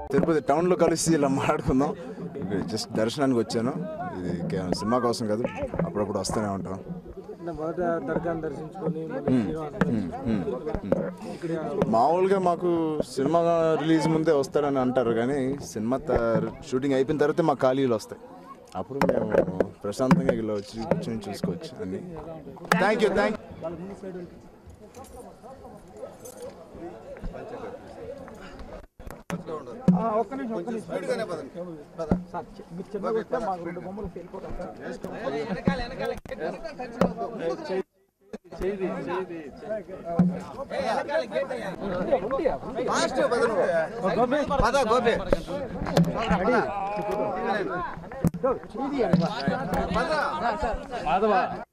తిరుపతి టౌన్లో కలిసి ఇలా మాట్లాడుకుందాం జస్ట్ దర్శనానికి వచ్చాను ఇది కేవలం సినిమా కోసం కాదు అప్పుడప్పుడు వస్తూనే ఉంటాం మొదట దర్గాను దర్శించుకొని మళ్ళీ శ్రీనివాసుని దర్శించుకొని ఇక్కడ మామూలుగా మాకు సినిమా రిలీజ్ ముందే వస్తారని అంటారు కానీ సినిమా త- షూటింగ్ అయిపోయిన తర్వాత మా ఖాళీలు వస్తాయి అప్పుడు మేము ప్రశాంతంగా ఇలా వచ్చి కూర్చొని చూసుకోవచ్చు అన్ని థ్యాంక్ యూ థ్యాంక్ ఆ, ఒక్క నిమిషం ఒక్క నిమిషం సార్ చె- మీరు చిన్నగా వస్తే మాకు రెండు బొమ్మలు వెళ్ళిపోతాం సార్ మాధవ